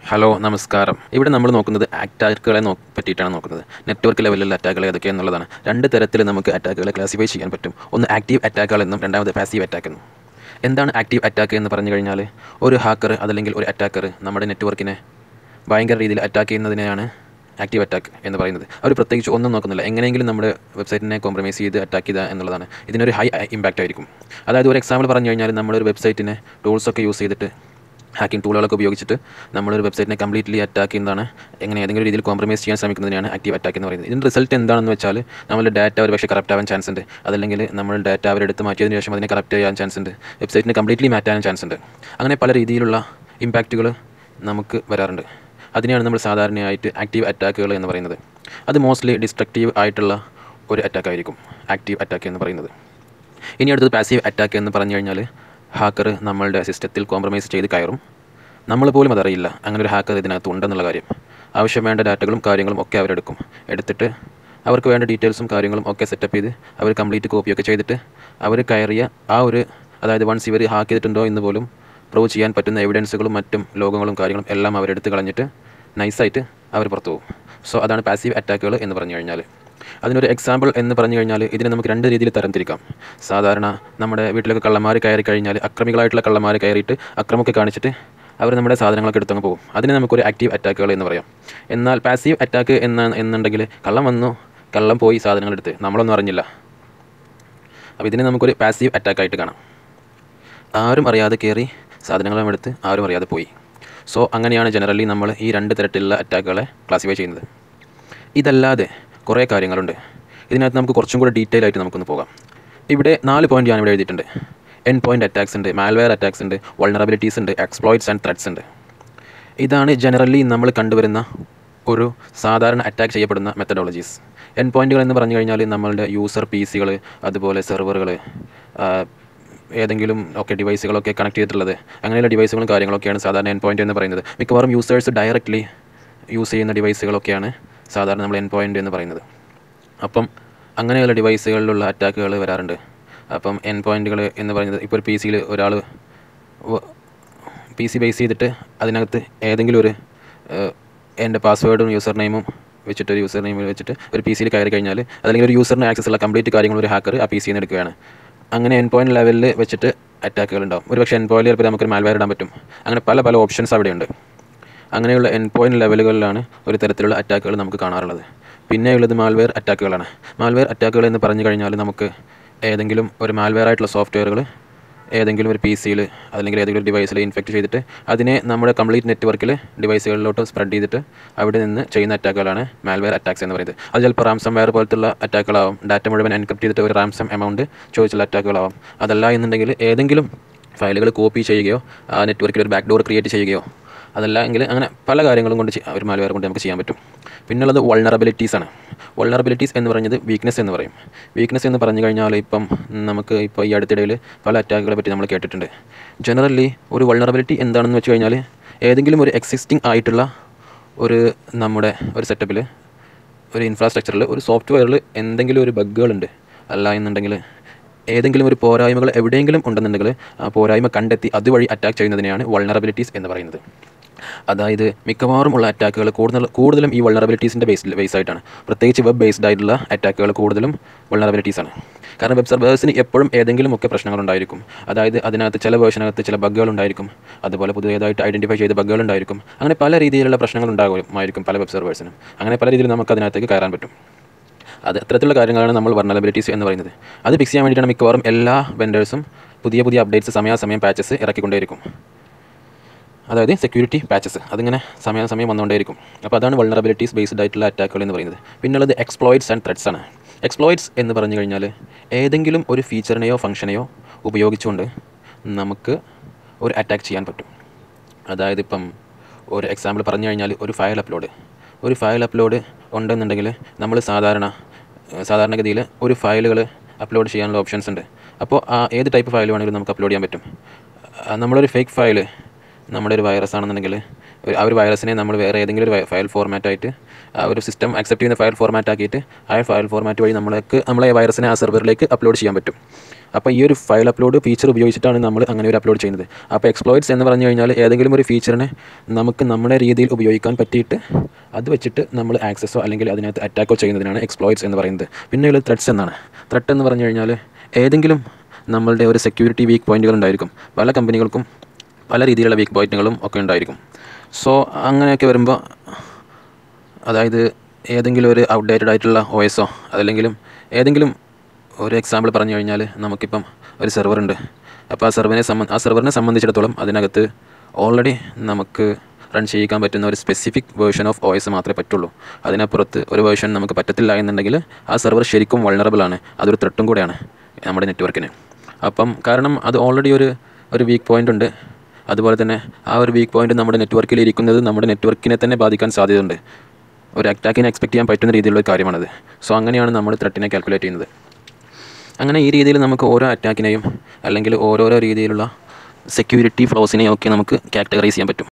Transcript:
hello നമസ്കാരം ഇവിടെ നമ്മൾ നോക്കുന്നത് അറ്റാക്കുകളെ നോ പറ്റിയിട്ടാണ് നോക്കുന്നത് നെറ്റ്വർക്ക് ലെവലിലുള്ള അറ്റാക്കുകൾ ഏതൊക്കെയെന്നുള്ളതാണ് രണ്ട് തരത്തിൽ നമുക്ക് അറ്റാക്കുകളെ ക്ലാസിഫൈ ചെയ്യാൻ പറ്റും ഒന്ന് ആക്റ്റീവ് അറ്റാക്കുകൾ എന്നും രണ്ടാമത് പാസീവ് അറ്റാക്ക് എന്നും എന്താണ് ആക്റ്റീവ് അറ്റാക്ക് എന്ന് പറഞ്ഞു കഴിഞ്ഞാൽ ഒരു ഹാക്കർ അതല്ലെങ്കിൽ ഒരു അറ്റാക്കർ നമ്മുടെ നെറ്റ്വർക്കിനെ ഭയങ്കര രീതിയിൽ അറ്റാക്ക് ചെയ്യുന്നതിനെയാണ് ആക്റ്റീവ് അറ്റാക്ക് എന്ന് പറയുന്നത് അവർ പ്രത്യേകിച്ച് ഒന്നും നോക്കുന്നില്ല എങ്ങനെയെങ്കിലും നമ്മുടെ വെബ്സൈറ്റിനെ കോംപ്രമൈസ് ചെയ്ത് അറ്റാക്ക് ചെയ്യുക എന്നുള്ളതാണ് ഇതിനൊരു ഹൈ ഇമ്പാക്റ്റ് ആയിരിക്കും അതായത് ഒരു എക്സാമ്പിൾ പറഞ്ഞു കഴിഞ്ഞാൽ നമ്മളൊരു വെബ്സൈറ്റിനെ ടൂൾസൊക്കെ യൂസ് ചെയ്തിട്ട് ഹാക്കിംഗ് ടൂളുകളൊക്കെ ഉപയോഗിച്ചിട്ട് നമ്മളൊരു വെബ്സൈറ്റിനെ കംപ്ലീറ്റ്ലി അറ്റാക്ക് ചെയ്യുന്നതാണ് എങ്ങനെ ഏതെങ്കിലും രീതിയിൽ കോംപ്രമൈസ് ചെയ്യാൻ ശ്രമിക്കുന്നതിനാണ് ആക്റ്റീവ് അറ്റാക്ക് എന്ന് പറയുന്നത് ഇതിൻ്റെ റിസൾട്ട് എന്താണെന്ന് വെച്ചാൽ നമ്മുടെ ഡാറ്റ ഒരു പക്ഷേ കറപ്റ്റ് ആവാൻ ചാൻസ് ഉണ്ട് അതല്ലെങ്കിൽ നമ്മൾ ഡാറ്റ അവരെടുത്ത് മാറ്റിയതിന് ശേഷം അതിനെ കറപ്റ്റ് ചെയ്യാൻ ചാൻസ് ഉണ്ട് വെബ്സൈറ്റിനെ കംപ്ലീറ്റ്ലി മാറ്റാൻ ചാൻസ് ഉണ്ട് അങ്ങനെ പല രീതിയിലുള്ള ഇമ്പാക്റ്റുകൾ നമുക്ക് വരാറുണ്ട് അതിനെയാണ് നമ്മൾ സാധാരണയായിട്ട് ആക്റ്റീവ് അറ്റാക്കുകൾ എന്ന് പറയുന്നത് അത് മോസ്റ്റ്ലി ഡിസ്ട്രക്റ്റീവ് ആയിട്ടുള്ള ഒരു അറ്റാക്ക് ആയിരിക്കും ആക്റ്റീവ് അറ്റാക്ക് എന്ന് പറയുന്നത് ഇനി അടുത്തത് പാസീവ് അറ്റാക്ക് എന്ന് പറഞ്ഞു കഴിഞ്ഞാൽ ഹാക്കർ നമ്മളുടെ സിസ്റ്റത്തിൽ കോംപ്രമൈസ് ചെയ്ത് കയറും നമ്മൾ പോലും അതറിയില്ല അങ്ങനെ ഒരു ഹാക്കർ ഇതിനകത്ത് ഉണ്ടെന്നുള്ള കാര്യം ആവശ്യം വേണ്ട ഡാറ്റകളും കാര്യങ്ങളും ഒക്കെ അവരെടുക്കും എടുത്തിട്ട് അവർക്ക് വേണ്ട ഡീറ്റെയിൽസും കാര്യങ്ങളും ഒക്കെ സെറ്റപ്പ് ചെയ്ത് അവർ കംപ്ലീറ്റ് കോപ്പിയൊക്കെ ചെയ്തിട്ട് അവർ കയറിയ ആ ഒരു അതായത് വൺസ് ഇവർ ഹാക്ക് ചെയ്തിട്ടുണ്ടോ എന്ന് പോലും പ്രൂവ് ചെയ്യാൻ പറ്റുന്ന എവിഡൻസുകളും മറ്റും ലോകങ്ങളും കാര്യങ്ങളും എല്ലാം അവരെടുത്ത് കളഞ്ഞിട്ട് നൈസായിട്ട് അവർ പുറത്തു പോകും സോ അതാണ് പാസീവ് അറ്റാക്കുകൾ എന്ന് പറഞ്ഞു കഴിഞ്ഞാൽ അതിനൊരു എക്സാമ്പിൾ എന്ന് പറഞ്ഞു കഴിഞ്ഞാൽ ഇതിനെ നമുക്ക് രണ്ട് രീതിയിൽ തരംതിരിക്കാം സാധാരണ നമ്മുടെ വീട്ടിലൊക്കെ കള്ളന്മാർ കയറി കഴിഞ്ഞാൽ അക്രമികളായിട്ടുള്ള കള്ളന്മാർ കയറിയിട്ട് അക്രമമൊക്കെ കാണിച്ചിട്ട് അവർ നമ്മുടെ സാധനങ്ങളൊക്കെ എടുത്തങ്ങ് പോകും അതിനെ നമുക്കൊരു ആക്റ്റീവ് അറ്റാക്കുകൾ എന്ന് പറയാം എന്നാൽ പാസീവ് അറ്റാക്ക് എന്ന എന്നുണ്ടെങ്കിൽ കള്ളം വന്നു കള്ളം പോയി സാധനങ്ങൾ എടുത്ത് നമ്മളൊന്നും അറിഞ്ഞില്ല അപ്പോൾ ഇതിനെ നമുക്കൊരു പാസീവ് അറ്റാക്കായിട്ട് കാണാം ആരും അറിയാതെ കയറി സാധനങ്ങളും എടുത്ത് ആരും അറിയാതെ പോയി സോ അങ്ങനെയാണ് ജനറലി നമ്മൾ ഈ രണ്ട് തരത്തിലുള്ള അറ്റാക്കുകളെ ക്ലാസിഫൈ ചെയ്യുന്നത് ഇതല്ലാതെ കുറേ കാര്യങ്ങളുണ്ട് ഇതിനകത്ത് നമുക്ക് കുറച്ചും കൂടെ ഡീറ്റെയിൽ ആയിട്ട് നമുക്കൊന്ന് പോകാം ഇവിടെ നാല് പോയിന്റ് ഞാൻ ഇവിടെ എഴുതിയിട്ടുണ്ട് എൻ പോയിന്റ് അറ്റാക്സ് ഉണ്ട് മാൽവെയർ അറ്റാക്സ് ഉണ്ട് വൾണറബിലിറ്റീസ് ഉണ്ട് എക്സ്പ്ലോയിറ്റ്സ് ആൻഡ് ത്രെഡ്സ് ഉണ്ട് ഇതാണ് ജനറലി നമ്മൾ കണ്ടുവരുന്ന ഒരു സാധാരണ അറ്റാക്ക് ചെയ്യപ്പെടുന്ന മെത്തഡോളജീസ് എൻ പോയിന്റുകൾ എന്ന് പറഞ്ഞു കഴിഞ്ഞാൽ നമ്മളുടെ യൂസർ പി സികൾ അതുപോലെ സെർവറുകൾ ഏതെങ്കിലും ഒക്കെ ഡിവൈസുകളൊക്കെ കണക്ട് ചെയ്തിട്ടുള്ളത് അങ്ങനെയുള്ള ഡിവൈസുകളും കാര്യങ്ങളൊക്കെയാണ് സാധാരണ എൻ പോയിന്റ് എന്ന് പറയുന്നത് മിക്കവാറും യൂസേഴ്സ് ഡയറക്റ്റ്ലി യൂസ് ചെയ്യുന്ന ഡിവൈസുകളൊക്കെയാണ് സാധാരണ നമ്മൾ എൻ പോയിന്റ് എന്ന് പറയുന്നത് അപ്പം അങ്ങനെയുള്ള ഡിവൈസുകളിലുള്ള അറ്റാക്കുകൾ വരാറുണ്ട് അപ്പം എൻ പോയിന്റുകൾ എന്ന് പറയുന്നത് ഇപ്പോൾ ഒരു പി സിയിൽ ഒരാൾ പി സി ബേസ് ചെയ്തിട്ട് അതിനകത്ത് ഏതെങ്കിലും ഒരു എൻ്റെ പാസ്വേഡും യൂസർ നെയിമും വെച്ചിട്ട് ഒരു യൂസർ നെയിമിൽ വെച്ചിട്ട് ഒരു പി സിയിൽ കയറി കഴിഞ്ഞാൽ അല്ലെങ്കിൽ ഒരു യൂസറിന് ആക്സസ് ഉള്ള കംപ്ലീറ്റ് കാര്യങ്ങൾ ഒരു ഹാക്കർ ആ പി സിയിൽ നിന്ന് എടുക്കുകയാണ് അങ്ങനെ എൻ പോയിന്റ് ലെവലിൽ വെച്ചിട്ട് അറ്റാക്കുകൾ ഉണ്ടാവും ഒരു പക്ഷേ എൻ പോയിന്റ് ചിലപ്പോൾ നമുക്കൊരു മാൽവെയർ ഇടാൻ പറ്റും അങ്ങനെ പല പല ഓപ്ഷൻസ് അവിടെയുണ്ട് അങ്ങനെയുള്ള എൻ പോയിന്റ് ലെവലുകളിലാണ് ഒരു തരത്തിലുള്ള അറ്റാക്കുകൾ നമുക്ക് കാണാറുള്ളത് പിന്നെയുള്ളത് മാൽവെയർ അറ്റാക്കുകളാണ് മാൽവെയർ അറ്റാക്കുകൾ എന്ന് പറഞ്ഞു കഴിഞ്ഞാൽ നമുക്ക് ഏതെങ്കിലും ഒരു മാൽവെയർ ആയിട്ടുള്ള സോഫ്റ്റ്വെയറുകൾ ഏതെങ്കിലും ഒരു പി സിയിൽ അല്ലെങ്കിൽ ഏതെങ്കിലും ഒരു ഡിവൈസിൽ ഇൻഫെക്റ്റ് ചെയ്തിട്ട് അതിനെ നമ്മുടെ കംപ്ലീറ്റ് നെറ്റ്വർക്കിൽ ഡിവൈസുകളിലോട്ട് സ്പ്രെഡ് ചെയ്തിട്ട് അവിടെ നിന്ന് ചെയ്യുന്ന അറ്റാക്കുകളാണ് മാൽവെയർ അറ്റാക്സ് എന്ന് പറയുന്നത് അത് ചിലപ്പോൾ റാംസം വെയർ പോലത്തുള്ള അറ്റാക്കുകളാവും ഡാറ്റ മുഴുവൻ എൻക്രിപ്റ്റ് ചെയ്തിട്ട് ഒരു റാംസം എമൗണ്ട് ചോദിച്ചുള്ള അറ്റാക്കുകളാവും അതല്ല എന്നുണ്ടെങ്കിൽ ഏതെങ്കിലും ഫയലുകൾ കോപ്പി ചെയ്യുകയോ ആ നെറ്റ്വർക്കിൽ ഒരു ബാക്ക് ഡോർ ക്രിയേറ്റ് ചെയ്യുകയോ അതല്ല എങ്കിൽ അങ്ങനെ പല കാര്യങ്ങളും കൊണ്ട് ചെയ്യാം ഒരു മാൽവെയർ കൊണ്ട് നമുക്ക് ചെയ്യാൻ പറ്റും പിന്നുള്ളത് വൾണറബിലിറ്റീസ് ആണ് വൾണറബിലിറ്റീസ് എന്ന് പറയുന്നത് വീക്ക്നെസ് എന്ന് പറയും വീക്ക്നെസ് എന്ന് പറഞ്ഞു കഴിഞ്ഞാൽ ഇപ്പം നമുക്ക് ഇപ്പോൾ ഈ അടുത്തിടയിൽ പല അറ്റാക്കുകളെ പറ്റി നമ്മൾ കേട്ടിട്ടുണ്ട് ജനറലി ഒരു വൾണറബിലിറ്റി എന്താണെന്ന് വെച്ച് കഴിഞ്ഞാൽ ഏതെങ്കിലും ഒരു എക്സിസ്റ്റിംഗ് ആയിട്ടുള്ള ഒരു നമ്മുടെ ഒരു സെറ്റപ്പിൽ ഒരു ഇൻഫ്രാസ്ട്രക്ചറിൽ ഒരു സോഫ്റ്റ്വെയറിൽ എന്തെങ്കിലും ഒരു ബഗ്ഗുകളുണ്ട് അല്ല എന്നുണ്ടെങ്കിൽ ഏതെങ്കിലും ഒരു പോരായ്മകൾ എവിടെയെങ്കിലും ഉണ്ടെന്നുണ്ടെങ്കിൽ ആ പോരായ്മ കണ്ടെത്തി അതുവഴി അറ്റാക്ക് ചെയ്യുന്നതിനെയാണ് വൾണറബിലിറ്റീസ് എന്ന് പറയുന്നത് അതായത് മിക്കവാറും ഉള്ള അറ്റാക്കുകൾ കൂടുതൽ കൂടുതലും ഈ വൾണറബിലിറ്റീസിൻ്റെ ബേസ് ബേസ് ആയിട്ടാണ് പ്രത്യേകിച്ച് വെബ് ബേസ്ഡ് ആയിട്ടുള്ള അറ്റാക്കുകൾ കൂടുതലും വൾണറബിലിറ്റീസ് ആണ് കാരണം വെബ് സർവേഴ്സിന് എപ്പോഴും ഏതെങ്കിലും ഒക്കെ പ്രശ്നങ്ങൾ ഉണ്ടായിരിക്കും അതായത് അതിനകത്ത് ചില വേർഷനകത്ത് ചില ബഗ്ഗുകൾ ഉണ്ടായിരിക്കും അതുപോലെ പുതിയതായിട്ട് ഐഡൻറ്റിഫൈ ചെയ്ത ബഗ്ഗുകൾ ഉണ്ടായിരിക്കും അങ്ങനെ പല രീതിയിലുള്ള പ്രശ്നങ്ങൾ ഉണ്ടാകുമായിരിക്കും പല വെബ് സർവേഴ്സിനും അങ്ങനെ പല രീതിയിൽ നമുക്ക് അതിനകത്തേക്ക് കയറാൻ പറ്റും അത് അത്തരത്തിലുള്ള കാര്യങ്ങളാണ് നമ്മൾ വർണലബിലിറ്റീസ് എന്ന് പറയുന്നത് അത് ഫിക്സ് ചെയ്യാൻ വേണ്ടിയിട്ടാണ് മിക്കവാറും എല്ലാ വെൻഡേഴ്സും പുതിയ പുതിയ അപ്ഡേറ്റ്സ് സമയാസമയം പാച്ചസ് ഇറക്കിക്കൊണ്ടേയിരിക്കും അതായത് സെക്യൂരിറ്റി പാച്ചസ് അതിങ്ങനെ സമയാസമയം വന്നുകൊണ്ടേയിരിക്കും അപ്പോൾ അതാണ് വൾണറബിലിറ്റീസ് ബേസ്ഡ് ആയിട്ടുള്ള അറ്റാക്കുകൾ എന്ന് പറയുന്നത് പിന്നുള്ളത് എക്സ്പ്ലോയിറ്റ്സ് ആൻഡ് ത്രെഡ്സ് ആണ് എക്സ്പ്ലോയിറ്റ്സ് എന്ന് പറഞ്ഞു കഴിഞ്ഞാൽ ഏതെങ്കിലും ഒരു ഫീച്ചറിനെയോ ഫംഗ്ഷനെയോ ഉപയോഗിച്ചുകൊണ്ട് നമുക്ക് ഒരു അറ്റാക്ക് ചെയ്യാൻ പറ്റും അതായത് ഇപ്പം ഒരു എക്സാമ്പിൾ പറഞ്ഞു കഴിഞ്ഞാൽ ഒരു ഫയൽ അപ്ലോഡ് ഒരു ഫയൽ അപ്ലോഡ് ഉണ്ടെന്നുണ്ടെങ്കിൽ നമ്മൾ സാധാരണ സാധാരണഗതിയിൽ ഒരു ഫയലുകൾ അപ്ലോഡ് ചെയ്യാനുള്ള ഓപ്ഷൻസ് ഉണ്ട് അപ്പോൾ ആ ഏത് ടൈപ്പ് ഫയൽ വേണമെങ്കിലും നമുക്ക് അപ്ലോഡ് ചെയ്യാൻ പറ്റും ആ, നമ്മളൊരു ഫേക്ക് ഫയൽ നമ്മുടെ ഒരു വൈറസ് ആണെന്നുണ്ടെങ്കിൽ ഒരു- ആ ഒരു വൈറസിനെ നമ്മൾ വേറെ ഏതെങ്കിലും ഒരു ഫയൽ ഫോർമാറ്റ് ആയിട്ട് ആ ഒരു സിസ്റ്റം അക്സെപ്റ്റ് ചെയ്യുന്ന ഫയൽ ഫോർമാറ്റ് ആക്കിയിട്ട് ആ ഫയൽ ഫോർമാറ്റ് വഴി നമ്മൾക്ക് നമ്മളെ വൈറസിനെ ആ സെർവറിലേക്ക് അപ്ലോഡ് ചെയ്യാൻ പറ്റും അപ്പോൾ ഈ ഒരു ഫയൽ അപ്ലോഡ് ഫീച്ചർ ഉപയോഗിച്ചിട്ടാണ് നമ്മൾ അങ്ങനെ ഒരു അപ്ലോഡ് ചെയ്യുന്നത് അപ്പോൾ എക്സ്പ്ലോയിറ്റ്സ് എന്ന് പറഞ്ഞു കഴിഞ്ഞാൽ ഏതെങ്കിലും ഒരു ഫീച്ചറിനെ നമുക്ക് നമ്മുടെ രീതിയിൽ ഉപയോഗിക്കാൻ പറ്റിയിട്ട് അത് വെച്ചിട്ട് നമ്മൾ ആക്സസോ അല്ലെങ്കിൽ അതിനകത്ത് അറ്റാക്കോ ചെയ്യുന്നതിനാണ് എക്സ്പ്ലോയിറ്റ്സ് എന്ന് പറയുന്നത് പിന്നെയുള്ളത് ത്രെഡ്സ് എന്നാണ് ത്രെഡ് എന്ന് പറഞ്ഞു കഴിഞ്ഞാൽ ഏതെങ്കിലും നമ്മളുടെ ഒരു സെക്യൂരിറ്റി വീക്ക് പോയിന്റുകൾ ഉണ്ടായിരിക്കും പല കമ്പനികൾക്കും പല രീതിയിലുള്ള വീക്ക് പോയിന്റുകളും ഒക്കെ ഉണ്ടായിരിക്കും സോ അങ്ങനെയൊക്കെ വരുമ്പോൾ അതായത് ഏതെങ്കിലും ഒരു ഔട്ട്ഡേറ്റഡ് ആയിട്ടുള്ള ഒ എസോ അതല്ലെങ്കിലും ഏതെങ്കിലും ഒരു എക്സാമ്പിൾ പറഞ്ഞു കഴിഞ്ഞാൽ നമുക്കിപ്പം ഒരു സെർവർ ഉണ്ട് അപ്പോൾ ആ സെർവറിനെ സംബന്ധ ആ സെർവറിനെ സംബന്ധിച്ചിടത്തോളം അതിനകത്ത് ഓൾറെഡി നമുക്ക് റൺ ചെയ്യിക്കാൻ പറ്റുന്ന ഒരു specific version of O S മാത്രമേ പറ്റുള്ളൂ അതിനപ്പുറത്ത് ഒരു വേർഷൻ നമുക്ക് പറ്റത്തില്ല എന്നുണ്ടെങ്കിൽ ആ സെർവർ ശരിക്കും വൾണറബിൾ ആണ് അതൊരു ത്രെട്ടും കൂടെയാണ് നമ്മുടെ നെറ്റ്വർക്കിന് അപ്പം കാരണം അത് ഓൾറെഡി ഒരു ഒരു വീക്ക് പോയിൻ്റ് ഉണ്ട് അതുപോലെ തന്നെ ആ ഒരു വീക്ക് പോയിൻ്റ് നമ്മുടെ നെറ്റ്വർക്കിൽ ഇരിക്കുന്നത് നമ്മുടെ നെറ്റ്വർക്കിനെ തന്നെ ബാധിക്കാൻ സാധ്യതയുണ്ട് ഒരു അറ്റാക്കിനെ എക്സ്പെക്ട് ചെയ്യാൻ പറ്റുന്ന രീതിയിലുള്ള ഒരു കാര്യമാണത് സോ അങ്ങനെയാണ് നമ്മൾ ത്രെട്ടിനെ കാൽക്കുലേറ്റ് ചെയ്യുന്നത് അങ്ങനെ ഈ രീതിയിൽ നമുക്ക് ഓരോ അറ്റാക്കിനെയും അല്ലെങ്കിൽ ഓരോരോ രീതിയിലുള്ള സെക്യൂരിറ്റി ഫ്ലോസിനെയും ഒക്കെ നമുക്ക് കാറ്റഗറൈസ് ചെയ്യാൻ പറ്റും